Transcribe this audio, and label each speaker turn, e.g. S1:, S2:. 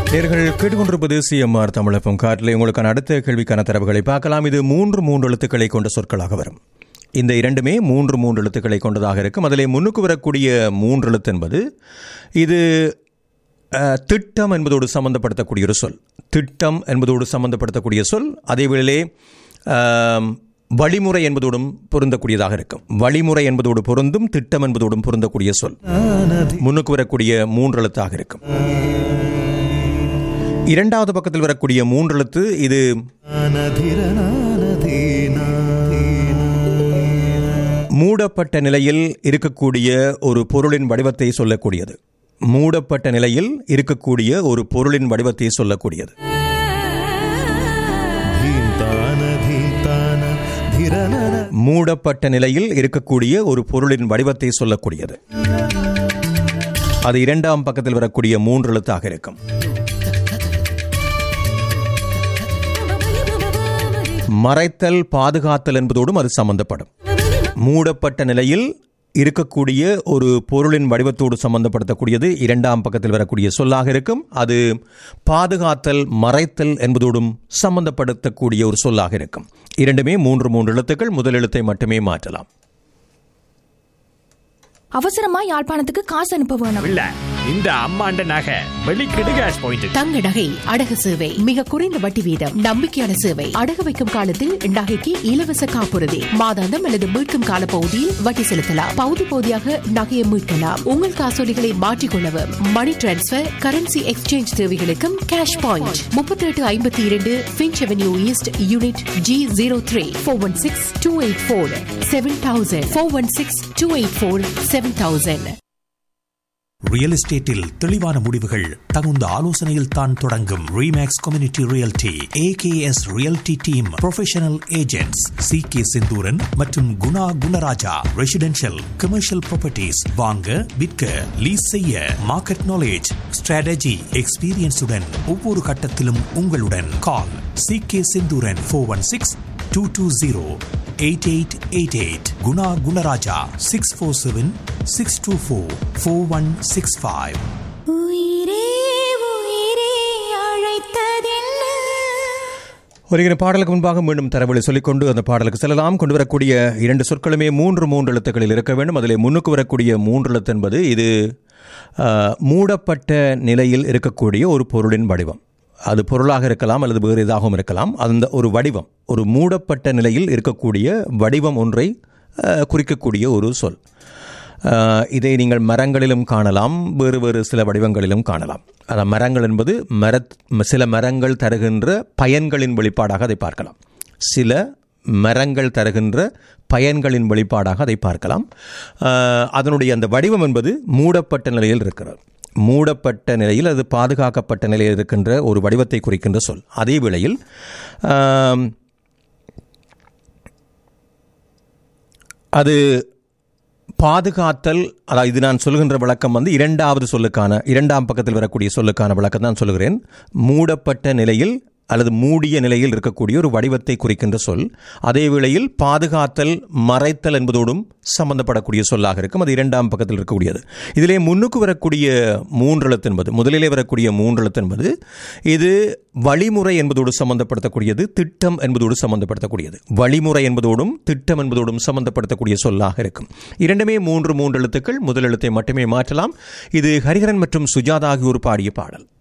S1: நேர்கள் கேட்டுக்கொண்டிருப்பது சிஎம்ஆர் தமிழகம் காட்டில் உங்களுக்கான அடுத்த கேள்விக்கான தரவுகளை பார்க்கலாம் இது மூன்று மூன்று எழுத்துக்களை கொண்ட சொற்களாக வரும் இந்த இரண்டுமே மூன்று மூன்று எழுத்துக்களை கொண்டதாக இருக்கும் அதிலே முன்னுக்கு வரக்கூடிய மூன்று எழுத்து என்பது இது அஹ், திட்டம் என்பதோடு சம்பந்தப்படுத்தக்கூடிய ஒரு சொல் திட்டம் என்பதோடு சம்பந்தப்படுத்தக்கூடிய சொல் அதே வேளையிலே ஆம், வழிமுறை என்பதோடும் பொருந்தக்கூடியதாக இருக்கும் வழிமுறை என்பதோடு பொருந்தும் திட்டம் என்பதோடும் பொருந்தக்கூடிய சொல் முன்னுக்கு வரக்கூடிய மூன்று எழுத்தாக இருக்கும் இரண்டாவது பக்கத்தில் வரக்கூடிய மூன்று எழுத்து இது மூடப்பட்ட நிலையில் இருக்கக்கூடிய ஒரு பொருளின் வடிவத்தை சொல்லக்கூடியது மூடப்பட்ட நிலையில் இருக்கக்கூடிய ஒரு பொருளின் வடிவத்தை சொல்லக்கூடியது மூடப்பட்ட நிலையில் இருக்கக்கூடிய ஒரு பொருளின் வடிவத்தை சொல்லக்கூடியது அது இரண்டாம் பக்கத்தில் வரக்கூடிய மூன்று எழுத்தாக இருக்கும் மறைத்தல் பாதுகாத்தல் என்பதோடும் அது சம்பந்தப்படும் மூடப்பட்ட நிலையில் இருக்கக்கூடிய ஒரு பொருளின் வடிவத்தோடு சம்பந்தப்படுத்தக்கூடியது இரண்டாம் பக்கத்தில் வரக்கூடிய சொல்லாக இருக்கும் அது பாதுகாத்தல் மறைத்தல் என்பதோடும் சம்பந்தப்படுத்தக்கூடிய ஒரு சொல்லாக இருக்கும் இரண்டுமே மூன்று மூன்று எழுத்துக்கள் முதல் எழுத்தை மட்டுமே மாற்றலாம்
S2: அவசரமா யாழ்ப்பாணத்துக்கு காசு அனுப்ப வேணும்
S3: இல்ல இந்த அம்மாண்ட நகை வெளிக்கிடு கேஷ் பாயிண்ட்
S4: தங்க நகை அடகு சேவை மிக குறைந்த வட்டி வீதம் நம்பிக்கையான சேவை அடகு வைக்கும் காலத்தில் நகைக்கு இலவச காப்புறுதி மாதாந்தம் அல்லது மீட்கும் கால பகுதியில் வட்டி செலுத்தலாம் பகுதி பகுதியாக நகையை மீட்கலாம் உங்கள் காசோலிகளை மாற்றிக்கொள்ளவும் மணி டிரான்ஸ்பர் கரன்சி எக்ஸ்சேஞ்ச் தேவைகளுக்கும் கேஷ் பாயிண்ட் முப்பத்தி எட்டு ஐம்பத்தி இரண்டு Finch Avenue East unit G zero three four one six two eight four seven thousand four one six two eight four seven thousand
S5: real எஸ்டேட்டில் தெளிவான முடிவுகள் தகுந்த ஆலோசனையில் தான் தொடங்கும் REMAX community realty AKS realty team professional agents C K Senthooran மற்றும் Guna Gunaraja residential commercial properties வாங்க விற்க லீஸ் செய்ய மார்க்கெட் நாலேஜ் ஸ்ட்ராட்டஜி எக்ஸ்பீரியன்ஸுடன் ஒவ்வொரு கட்டத்திலும் உங்களுடன் call C K Senthooran four one six two two zero eight eight eight eight Guna Gunaraja six four seven six two four four one six five
S2: உயிரே உயிரே அழைத்ததென்ன
S1: ஒரு பாடலுக்கு முன்பாக மீண்டும் தரவுகளை சொல்லிக்கொண்டு அந்த பாடலுக்கு செல்லலாம் கொண்டு வரக்கூடிய இரண்டு சொற்களுமே மூன்று மூன்று எழுத்துக்களில் இருக்க வேண்டும் அதில் முன்னுக்கு வரக்கூடிய மூன்று எழுத்து என்பது இது ஆஹ், மூடப்பட்ட நிலையில் இருக்கக்கூடிய ஒரு பொருளின் வடிவம் அது பொருளாக இருக்கலாம் அல்லது வேறு எதாகவும் இருக்கலாம் அந்த ஒரு வடிவம் ஒரு மூடப்பட்ட நிலையில் இருக்கக்கூடிய வடிவம் ஒன்றை ஆஹ், குறிக்கக்கூடிய ஒரு சொல் ஆஹ், இதை நீங்கள் மரங்களிலும் காணலாம் வேறு வேறு சில வடிவங்களிலும் காணலாம் அதான் மரங்கள் என்பது மர சில மரங்கள் தருகின்ற பயன்களின் வெளிப்பாடாக அதை பார்க்கலாம் சில மரங்கள் தருகின்ற பயன்களின் வெளிப்பாடாக அதை பார்க்கலாம் ஆஹ், அதனுடைய அந்த வடிவம் என்பது மூடப்பட்ட நிலையில் இருக்கிறது மூடப்பட்ட நிலையில் அது பாதுகாக்கப்பட்ட நிலையில் இருக்கின்ற ஒரு வடிவத்தை குறிக்கின்ற சொல் அதே வேளையில் ஆம், அது பாதுகாத்தல் அதாவது இது நான் சொல்கின்ற விளக்கம் வந்து இரண்டாவது சொல்லுக்கான இரண்டாம் பக்கத்தில் வரக்கூடிய சொல்லுக்கான விளக்கம் தான் சொல்கிறேன் மூடப்பட்ட நிலையில் அல்லது மூடிய நிலையில் இருக்கக்கூடிய ஒரு வடிவத்தை குறிக்கின்ற சொல் அதே வேளையில் பாதுகாத்தல் மறைத்தல் என்பதோடும் சம்பந்தப்படக்கூடிய சொல்லாக இருக்கும் அது இரண்டாம் பக்கத்தில் இருக்கக்கூடியது இதிலே முன்னுக்கு வரக்கூடிய மூன்றெழுத்து என்பது முதலிலே வரக்கூடிய மூன்றெழுத்து என்பது இது வழிமுறை என்பதோடு சம்பந்தப்படுத்தக்கூடியது திட்டம் என்பதோடு சம்பந்தப்படுத்தக்கூடியது வழிமுறை என்பதோடும் திட்டம் என்பதோடும் சம்பந்தப்படுத்தக்கூடிய சொல்லாக இருக்கும் இரண்டுமே மூன்று மூன்று எழுத்துக்கள் முதல் எழுத்தை மட்டுமே மாற்றலாம் இது ஹரிஹரன் மற்றும் சுஜாதா ஆகியோர் பாடிய பாடல்